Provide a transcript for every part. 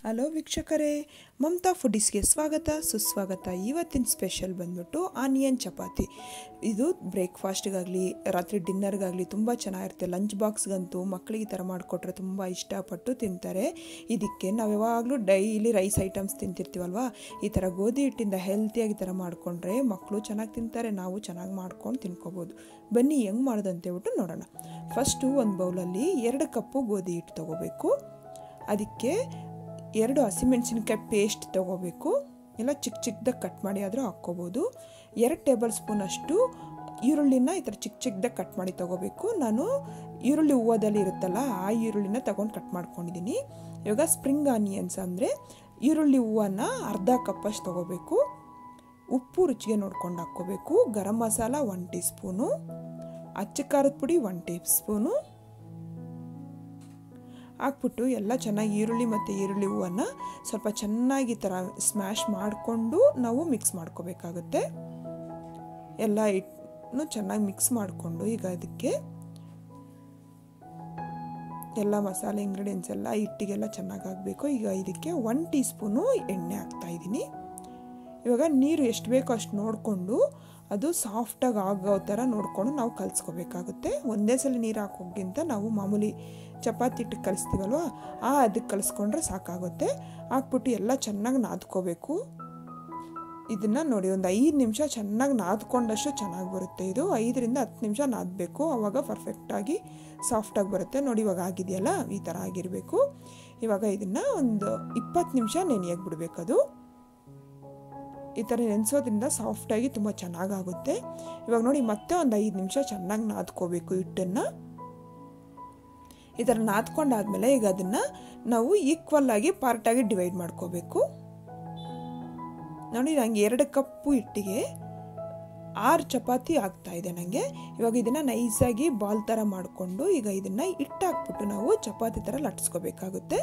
hello ವೀಕ್ಷಕರೇ ಮಮತಾ ಫುಡೀಸ್ಗೆ ಸ್ವಾಗತ ಸುಸ್ವಾಗತ ಇವತ್ತಿನ ಸ್ಪೆಷಲ್ ಬಂದ್ಬಿಟ್ಟು ಆನಿಯನ್ ಚಪಾತಿ ಇದು ಬ್ರೇಕ್ಫಾಸ್ಟ್ಗಾಗಲಿ ರಾತ್ರಿ ಡಿನ್ನರ್ಗಾಗಲಿ ತುಂಬ ಚೆನ್ನಾಗಿರುತ್ತೆ ಲಂಚ್ ಬಾಕ್ಸ್ಗಂತೂ ಮಕ್ಕಳಿಗೆ ಈ ಥರ ಮಾಡಿಕೊಟ್ರೆ ತುಂಬ ಇಷ್ಟಪಟ್ಟು ತಿಂತಾರೆ ಇದಕ್ಕೆ ನಾವು ಯಾವಾಗಲೂ ಡೈಲಿ ರೈಸ್ ಐಟಮ್ಸ್ ತಿಂತಿರ್ತೀವಲ್ವ ಈ ಥರ ಗೋಧಿ ಹಿಟ್ಟಿಂದ ಹೆಲ್ತಿಯಾಗಿ ಈ ಥರ ಮಾಡಿಕೊಂಡ್ರೆ ಮಕ್ಕಳು ಚೆನ್ನಾಗಿ ತಿಂತಾರೆ ನಾವು ಚೆನ್ನಾಗಿ ಮಾಡ್ಕೊಂಡು ತಿನ್ಕೋಬೋದು ಬನ್ನಿ ಹೆಂಗೆ ಮಾಡೋದಂತ ಹೇಳ್ಬಿಟ್ಟು ನೋಡೋಣ ಫಸ್ಟು ಒಂದು ಬೌಲಲ್ಲಿ ಎರಡು ಕಪ್ಪು ಗೋಧಿ ಹಿಟ್ಟು ತೊಗೋಬೇಕು ಅದಕ್ಕೆ ಎರಡು ಹಸಿಮೆಣಸಿನ್ಕಾಯಿ ಪೇಸ್ಟ್ ತೊಗೋಬೇಕು ಎಲ್ಲ ಚಿಕ್ಕ ಚಿಕ್ಕದಾಗಿ ಕಟ್ ಮಾಡಿ ಆದರೂ ಹಾಕ್ಕೋಬೋದು ಎರಡು ಟೇಬಲ್ ಸ್ಪೂನಷ್ಟು ಈರುಳ್ಳಿನ ಈ ಥರ ಚಿಕ್ಕ ಚಿಕ್ಕದಾಗಿ ಕಟ್ ಮಾಡಿ ತೊಗೋಬೇಕು ನಾನು ಈರುಳ್ಳಿ ಹೂವದಲ್ಲಿ ಇರುತ್ತಲ್ಲ ಆ ಈರುಳ್ಳಿನ ತೊಗೊಂಡು ಕಟ್ ಮಾಡ್ಕೊಂಡಿದ್ದೀನಿ ಇವಾಗ ಸ್ಪ್ರಿಂಗ್ ಆನಿಯನ್ಸ್ ಅಂದರೆ ಈರುಳ್ಳಿ ಹೂವನ್ನ ಅರ್ಧ ಕಪ್ಪಷ್ಟು ತೊಗೋಬೇಕು ಉಪ್ಪು ರುಚಿಗೆ ನೋಡ್ಕೊಂಡು ಹಾಕ್ಕೋಬೇಕು garam masala one teaspoon ಅಚ್ಚ ಖಾರದ ಪುಡಿ ಒನ್ ಟೀ ಸ್ಪೂನು ಹಾಕ್ಬಿಟ್ಟು ಎಲ್ಲ ಚೆನ್ನಾಗಿ ಈರುಳ್ಳಿ ಮತ್ತು ಈರುಳ್ಳಿ ಹೂವನ್ನು ಸ್ವಲ್ಪ ಚೆನ್ನಾಗಿ ಈ ಥರ ಸ್ಮ್ಯಾಶ್ ಮಾಡಿಕೊಂಡು ನಾವು ಮಿಕ್ಸ್ ಮಾಡ್ಕೋಬೇಕಾಗುತ್ತೆ ಎಲ್ಲ ಹಿಟ್ಟನ್ನು ಚೆನ್ನಾಗಿ ಮಿಕ್ಸ್ ಮಾಡಿಕೊಂಡು ಈಗ ಅದಕ್ಕೆ ಎಲ್ಲ ಮಸಾಲೆ ಇಂಗ್ರೀಡಿಯೆಂಟ್ಸ್ ಎಲ್ಲ ಹಿಟ್ಟಿಗೆಲ್ಲ ಚೆನ್ನಾಗಿ ಆಗಬೇಕು ಈಗ ಇದಕ್ಕೆ ಒನ್ ಟೀ ಸ್ಪೂನು ಎಣ್ಣೆ ಹಾಕ್ತಾ ಇದ್ದೀನಿ ಇವಾಗ ನೀರು ಎಷ್ಟು ಬೇಕೋ ಅಷ್ಟು ನೋಡಿಕೊಂಡು ಅದು ಸಾಫ್ಟಾಗಿ ಆಗೋ ಥರ ನೋಡಿಕೊಂಡು ನಾವು ಕಲಿಸ್ಕೋಬೇಕಾಗುತ್ತೆ ಒಂದೇ ಸಲ ನೀರು ಹಾಕೋಕ್ಕಿಂತ ನಾವು ಮಾಮೂಲಿ ಚಪಾತಿ ಹಿಟ್ಟು ಕಲಿಸ್ತೀವಲ್ವ ಆ ಅದಕ್ಕೆ ಕಲಿಸ್ಕೊಂಡ್ರೆ ಸಾಕಾಗುತ್ತೆ ಹಾಕ್ಬಿಟ್ಟು ಎಲ್ಲ ಚೆನ್ನಾಗಿ ನಾದ್ಕೋಬೇಕು ಇದನ್ನು ನೋಡಿ ಒಂದು ಐದು ನಿಮಿಷ ಚೆನ್ನಾಗಿ ನಾದ್ಕೊಂಡಷ್ಟು ಚೆನ್ನಾಗಿ ಬರುತ್ತೆ ಇದು ಐದರಿಂದ ಹತ್ತು ನಿಮಿಷ ನಾದಬೇಕು ಆವಾಗ ಪರ್ಫೆಕ್ಟಾಗಿ ಸಾಫ್ಟಾಗಿ ಬರುತ್ತೆ ನೋಡಿ ಇವಾಗ ಆಗಿದೆಯಲ್ಲ ಈ ಥರ ಆಗಿರಬೇಕು ಇವಾಗ ಇದನ್ನು ಒಂದು ಇಪ್ಪತ್ತು ನಿಮಿಷ ನೆನೆಯಕ್ಕೆ ಬಿಡಬೇಕು ಅದು ಈ ಥರ ನೆನೆಸೋದ್ರಿಂದ ಸಾಫ್ಟಾಗಿ ತುಂಬ ಚೆನ್ನಾಗಾಗುತ್ತೆ ಇವಾಗ ನೋಡಿ ಮತ್ತೆ ಒಂದು ಐದು ನಿಮಿಷ ಚೆನ್ನಾಗಿ ನಾದ್ಕೋಬೇಕು ಹಿಟ್ಟನ್ನು ಈ ಥರ ನಾದ್ಕೊಂಡಾದ್ಮೇಲೆ ಈಗ ಅದನ್ನು ನಾವು ಈಕ್ವಲ್ ಆಗಿ ಪಾರ್ಟಾಗಿ ಡಿವೈಡ್ ಮಾಡ್ಕೋಬೇಕು ನೋಡಿ ನನಗೆ ಎರಡು ಕಪ್ಪು ಹಿಟ್ಟಿಗೆ ಆರು ಚಪಾತಿ ಆಗ್ತಾ ಇದೆ ನನಗೆ ಇವಾಗ ಇದನ್ನು ನೈಸಾಗಿ ಬಾಲ್ ಥರ ಮಾಡಿಕೊಂಡು ಈಗ ಇದನ್ನು ಹಿಟ್ಟು ಹಾಕ್ಬಿಟ್ಟು ನಾವು ಚಪಾತಿ ಥರ ಲಟ್ಸ್ಕೋಬೇಕಾಗುತ್ತೆ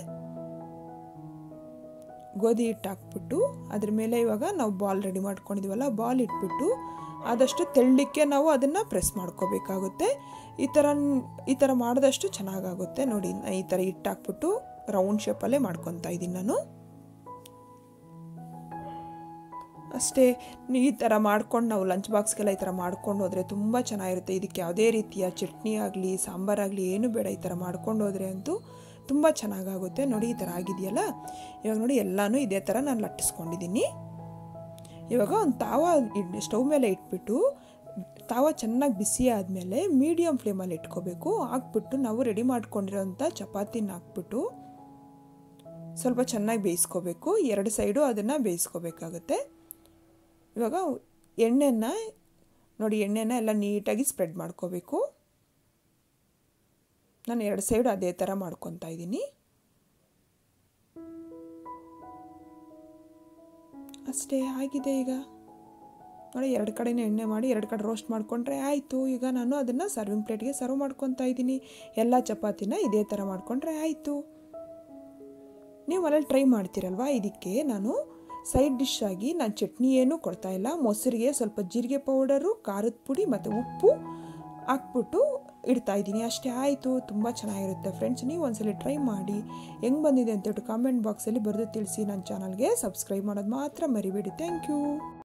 ಗೋಧಿ ಹಿಟ್ಟು ಹಾಕ್ಬಿಟ್ಟು ಅದ್ರ ಮೇಲೆ ಇವಾಗ ನಾವು ಬಾಲ್ ರೆಡಿ ಮಾಡ್ಕೊಂಡಿದ್ದೀವಲ್ಲ ಬಾಲ್ ಇಟ್ಬಿಟ್ಟು ಆದಷ್ಟು ತೆಳ್ಳಕ್ಕೆ ನಾವು ಅದನ್ನು ಪ್ರೆಸ್ ಮಾಡ್ಕೋಬೇಕಾಗುತ್ತೆ ಈ ಥರ ಈ ಥರ ಮಾಡಿದಷ್ಟು ಚೆನ್ನಾಗಾಗುತ್ತೆ ನೋಡಿ ಈ ಥರ ಹಿಟ್ಟು ಹಾಕ್ಬಿಟ್ಟು ರೌಂಡ್ ಶೇಪಲ್ಲೇ ಮಾಡ್ಕೊತಾ ಇದ್ದೀನಿ ನಾನು ಅಷ್ಟೇ ಈ ಥರ ಮಾಡ್ಕೊಂಡು ನಾವು ಲಂಚ್ ಬಾಕ್ಸ್ಗೆಲ್ಲ ಈ ಥರ ಮಾಡ್ಕೊಂಡು ಹೋದರೆ ತುಂಬ ಚೆನ್ನಾಗಿರುತ್ತೆ ಇದಕ್ಕೆ ಯಾವುದೇ ರೀತಿಯ ಚಟ್ನಿ ಆಗಲಿ ಸಾಂಬಾರಾಗಲಿ ಏನು ಬೇಡ ಈ ಥರ ಮಾಡ್ಕೊಂಡು ಹೋದರೆ ಅಂತೂ ತುಂಬ ಚೆನ್ನಾಗಾಗುತ್ತೆ ನೋಡಿ ಈ ಥರ ಆಗಿದೆಯಲ್ಲ ಇವಾಗ ನೋಡಿ ಎಲ್ಲನೂ ಇದೇ ಥರ ನಾನು ಲಟ್ಟಿಸ್ಕೊಂಡಿದ್ದೀನಿ ಇವಾಗ ಒಂದು ತಾವ ಸ್ಟವ್ ಮೇಲೆ ಇಟ್ಬಿಟ್ಟು ತಾವ ಚೆನ್ನಾಗಿ ಬಿಸಿ ಆದಮೇಲೆ ಮೀಡಿಯಮ್ ಫ್ಲೇಮಲ್ಲಿ ಇಟ್ಕೋಬೇಕು ಹಾಕ್ಬಿಟ್ಟು ನಾವು ರೆಡಿ ಮಾಡ್ಕೊಂಡಿರೋಂಥ ಚಪಾತಿನ ಹಾಕ್ಬಿಟ್ಟು ಸ್ವಲ್ಪ ಚೆನ್ನಾಗಿ ಬೇಯಿಸ್ಕೋಬೇಕು ಎರಡು ಸೈಡು ಅದನ್ನು ಬೇಯಿಸ್ಕೋಬೇಕಾಗುತ್ತೆ ಇವಾಗ ಎಣ್ಣೆನ ನೋಡಿ ಎಣ್ಣೆನ ಎಲ್ಲ ನೀಟಾಗಿ ಸ್ಪ್ರೆಡ್ ಮಾಡ್ಕೋಬೇಕು ನಾನು ಎರಡು ಸೈಡು ಅದೇ ಥರ ಮಾಡ್ಕೊತಾ ಇದ್ದೀನಿ ಅಷ್ಟೇ ಆಗಿದೆ ಈಗ ನೋಡಿ ಎರಡು ಕಡೆನೇ ಎಣ್ಣೆ ಮಾಡಿ ಎರಡು ಕಡೆ ರೋಸ್ಟ್ ಮಾಡಿಕೊಂಡ್ರೆ ಆಯಿತು ಈಗ ನಾನು ಅದನ್ನು ಸರ್ವಿಂಗ್ ಪ್ಲೇಟ್ಗೆ ಸರ್ವ್ ಮಾಡ್ಕೊತಾ ಇದ್ದೀನಿ ಎಲ್ಲ ಚಪಾತಿನ ಇದೇ ಥರ ಮಾಡಿಕೊಂಡ್ರೆ ಆಯಿತು ನೀವು ಮನೇಲಿ ಟ್ರೈ ಮಾಡ್ತೀರಲ್ವಾ ಇದಕ್ಕೆ ನಾನು ಸೈಡ್ ಡಿಶ್ ಆಗಿ ನಾನು ಚಟ್ನಿ ಏನೂ ಕೊಡ್ತಾ ಇಲ್ಲ ಮೊಸರಿಗೆ ಸ್ವಲ್ಪ ಜೀರಿಗೆ ಪೌಡರು ಖಾರದ ಪುಡಿ ಮತ್ತು ಉಪ್ಪು ಹಾಕ್ಬಿಟ್ಟು ಇಡ್ತಾ ಇದ್ದೀನಿ ಅಷ್ಟೇ ಆಯಿತು ತುಂಬ ಚೆನ್ನಾಗಿರುತ್ತೆ ಫ್ರೆಂಡ್ಸ್ ನೀವು ಒಂದ್ಸಲ ಟ್ರೈ ಮಾಡಿ ಹೆಂಗೆ ಬಂದಿದೆ ಅಂತೇಳ್ಬಿಟ್ಟು ಕಾಮೆಂಟ್ ಬಾಕ್ಸಲ್ಲಿ ಬರೆದು ತಿಳಿಸಿ ನನ್ನ ಚಾನಲ್ಗೆ ಸಬ್ಸ್ಕ್ರೈಬ್ ಮಾಡೋದು ಮಾತ್ರ ಮರಿಬೇಡಿ ಥ್ಯಾಂಕ್ ಯು